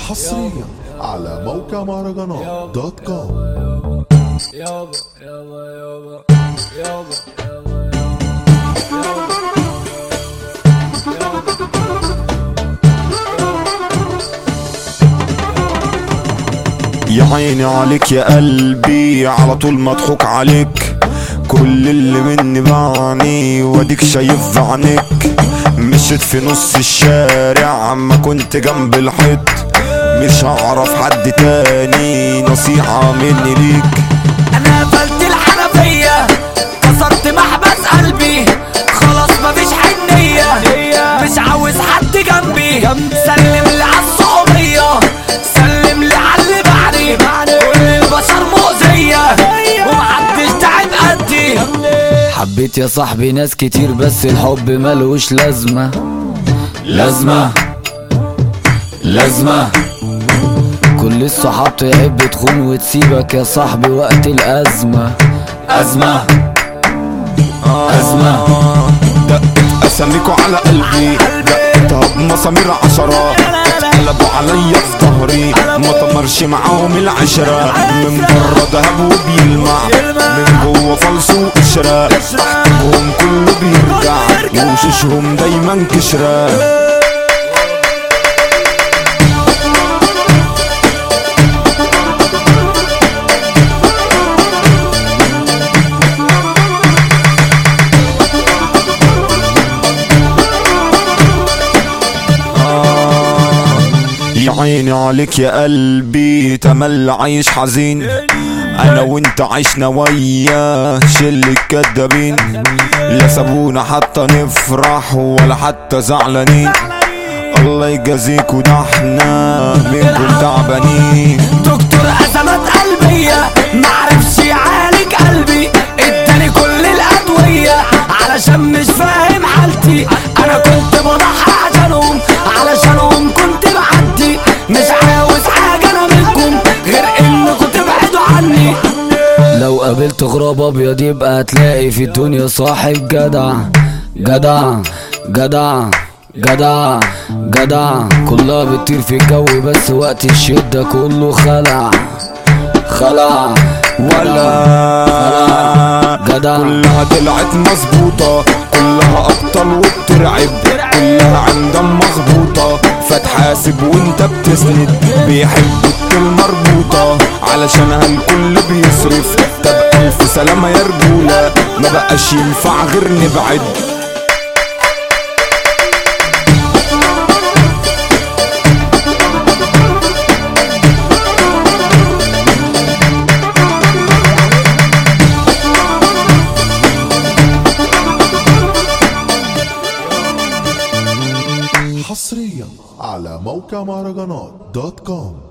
حصريا على موقع مهرجانات دوت كوم يابا يابا يابا يابا يا عيني عليك يا قلبي على طول مضحوك عليك كل اللي مني بعاني واديك شايف في عينيك مشيت في نص الشارع ما كنت جنب الحيط مش هعرف حد تاني نصيحة مني ليك انا قفلت الحنفية كسرت محبس قلبي خلاص مفيش حنية مش عاوز حد جنبي سلم لي عالصحوبية سلم لي عاللي بعدي كل البشر مؤذية ومحدش تعب قدي حبيت يا صاحبي ناس كتير بس الحب ملوش لازمة لازمة لازمة كل الصحاب تحب تخون وتسيبك يا صاحبي وقت الأزمة أزمة أزمة دقت اساميكوا على قلبي دقتها بمسامير عشرة اتقلبوا عليا في ظهري ما تمرش معاهم العشرة من بره دهب وبيلمع من جوه فلس وقشرة تحتهم كله بيرجع وشوشهم دايما كشرة يا عيني عليك يا قلبي تمل عايش حزين انا وانت عشنا ويا شل الكدابين لا سابونا حتى نفرح ولا حتى زعلانين الله يجازيكوا ده احنا منكم تعبانين دكتور أزمات قلبية معرفش يعالج قلبي اداني كل الأدوية علشان مش فاهم حالتي أنا كنت بضحي عشانهم علشانهم كنت بعدي مش عاوز حاجة أنا منكم غير إنكم تبعدوا عني لو قابلت غراب أبيض يبقى هتلاقي في الدنيا صاحب جدع جدع جدع جدع جدع كلها بتطير في الجو بس وقت الشدة كله خلع خلع ولا جدع كلها طلعت مظبوطة كلها أبطال وبترعب كلها عندها مظبوطة فتحاسب وانت بتسند بيحبوا الكل مربوطة علشانها الكل بيصرف طب ألف سلامة يا رجولة ما بقاش ينفع غير نبعد حصريا على موقع مهرجانات دوت كوم